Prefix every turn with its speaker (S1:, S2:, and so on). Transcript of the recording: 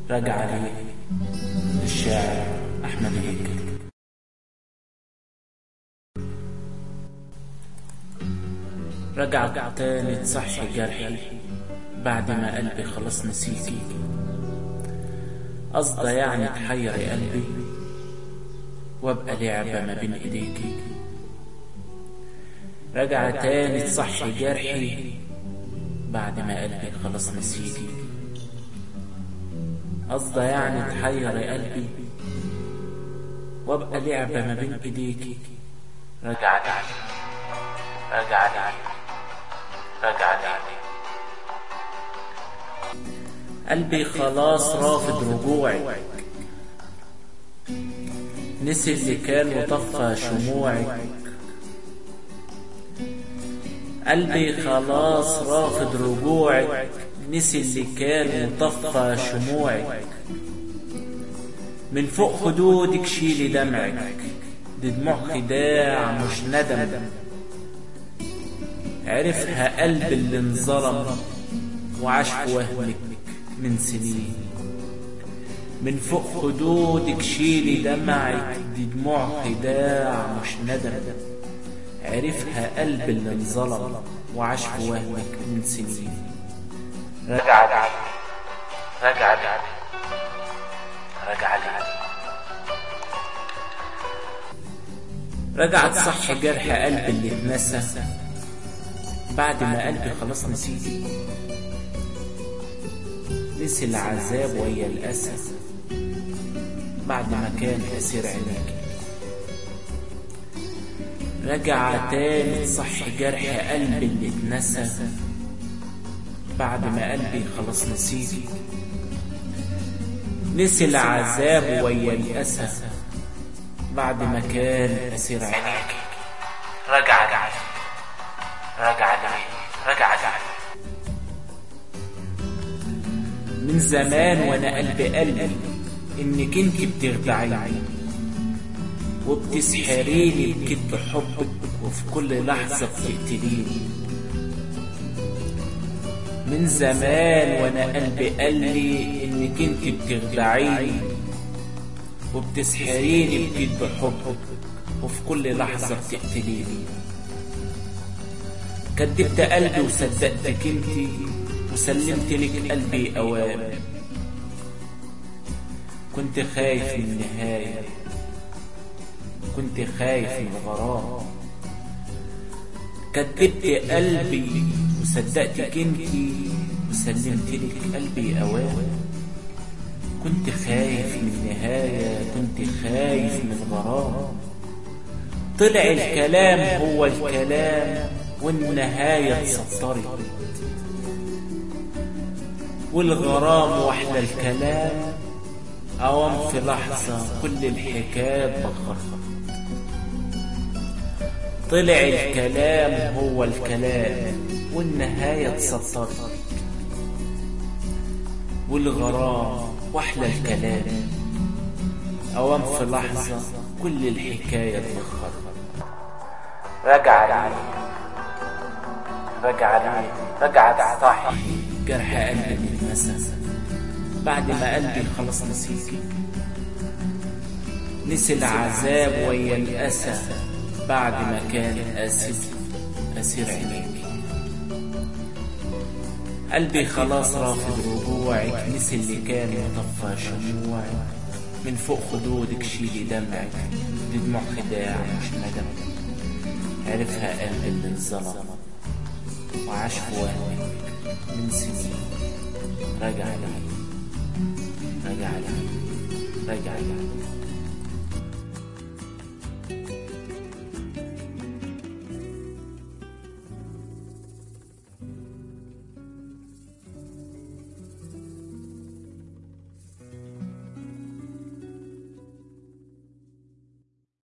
S1: رجع لي للشاعر أحمد هيكل رجع تاني تصحي جرحي بعد ما قلبي خلاص نسيتي قصده يعني تحيري قلبي وابقى لعبة ما بين ايديكي رجع تاني تصحي جرحي بعد ما قلبي خلاص نسيتي قصده يعني تحيري قلبي وابقى لعبة ما بين ايديكي رجع لي رجع لي رجع لي قلبي خلاص رافض رجوعك نسي اللي كان وطفى شموعك قلبي خلاص رافض رجوعك نسي اللي كان وطفى شموعك من فوق خدودك شيلي دمعك دي دموع خداع مش ندم عرفها قلب اللي انظلم وعاش في وهمك من سنين من فوق خدودك شيلي دمعك دي دموع خداع مش ندم عرفها قلب اللي انظلم وعاش في وهمك من سنين رجع لي رجع لي رجع لي رجعت صح جرح قلب اللي اتنسى بعد ما قلبي خلاص نسيتي نسي العذاب ويا الأسى بعد ما كان أسير عينيك رجع تاني صح جرح قلبي اللي اتنسى بعد ما قلبي خلاص نسيتي نسي العذاب ويا الأسى بعد ما كان أسير عينيك رجع لي رجع لي رجع لي من زمان وانا قلبي قلبي انك انت بتخدعيني وبتسحريني بكذب حبك وفي كل لحظة بتقتليني من زمان وانا قلبي قلبي انك انت بتخدعيني وبتسحريني بكذب حبك وفي كل لحظة بتقتليني كدبت قلبي وصدقتك انت وسلمت لك قلبي أوام كنت خايف من النهاية كنت خايف من الغرام كدبت قلبي وصدقتك انت وسلمت لك قلبي أوام كنت خايف من النهاية كنت خايف من الغرام طلع الكلام هو الكلام والنهاية اتسطرت والغرام واحلى الكلام أوام في لحظة كل الحكاية بخرت طلع الكلام هو الكلام والنهاية اتسطرت والغرام واحلى الكلام أوام في لحظة كل الحكاية اتبخرت رجع لي رجع لي رجعت صاحي جرح قلبي اللي اتنسى بعد ما قلبي خلاص نسيكي نسي العذاب ويا الأسى بعد ما كان أسير أسير عينيكي قلبي خلاص رافض رجوعك نسي اللي كان وطفى شموعك من فوق خدودك شيلي دمعك دي دموع خداع مش ندم عرفها قلبي اللي انظلم وعاش في وهمك من سنين رجع لي رجع لي رجع لي